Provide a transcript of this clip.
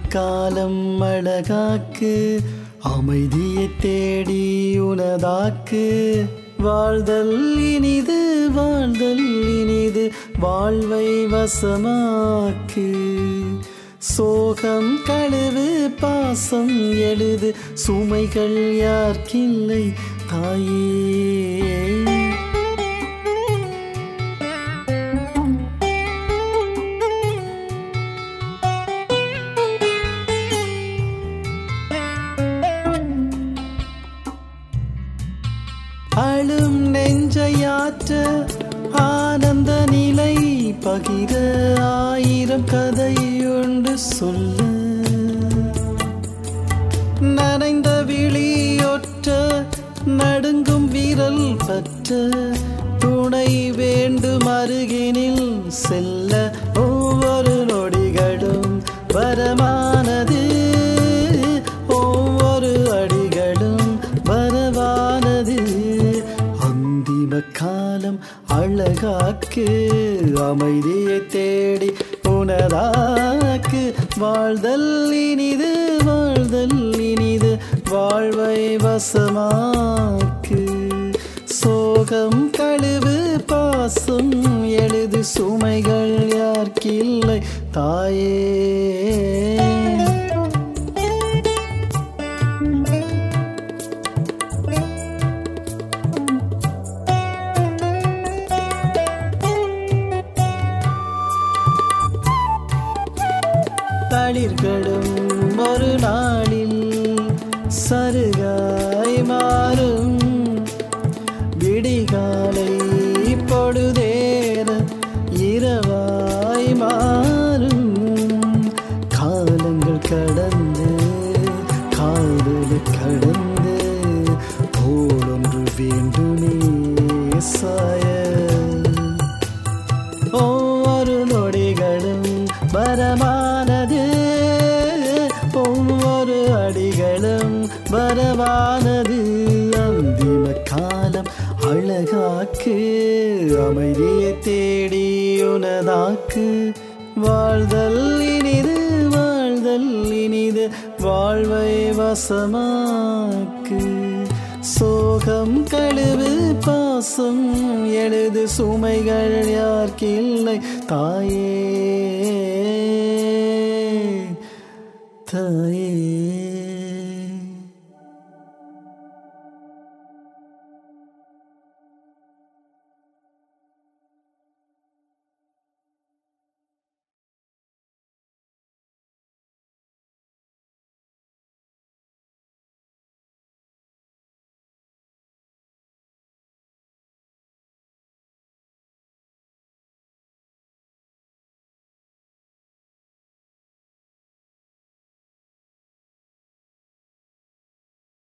காலம் அழகாக்கு அமைதியை தேடி உனதாக்கு வாழ்தல் இனிது வாழ்தல் இனிது வாழ்வை வசமாக்கு சோகம் கழுவு பாசம் எழுது சுமைகள் யார்க்கில்லை தாயே அழும் நெஞ்சையாற்ற ஆனந்த நிலை பகிர ஆயிரம் கதையுண்டு சொல்ல நனைந்த விழியொற்ற நடுங்கும் வீரல் பற்ற துணை வேண்டும் அருகினில் செல்ல ஒவ்வொரு நொடிகளும் வரமானது ஒவ்வொரு அடிகளும் வரவானது அந்திம காலம் அழகாக்கு அமைதியை தேடி உனதாக்கு வாழ்தல் இனிது வாழ்தல் இனிது வாழ்வை வசமாக்கு சோகம் கழுவு பாசம் எழுது சுமைகள் யார்க்கில்லை தாயே தளிர்களும் ஒரு நாளில் சருகாய் மாறும் விடிகாலை பொழுதேற இரவாய் மாறும் காலங்கள் கடந்து காதல் கடந்து போலொன்று வேண்டுமே சாய ஒவ்வொரு நொடிகளும் வரமானது ஒவ்வொரு அடிகளும் வரவானது அந்திம காலம் அழகாக்கு அமைதியை தேடி உனதாக்கு வாழ்தல் இனிது வாழ்தல் இனிது வாழ்வை வசமாக்கு சோகம் கழுவு பாசம் எழுது சுமைகள் யார்க்கில்லை தாயே தாயே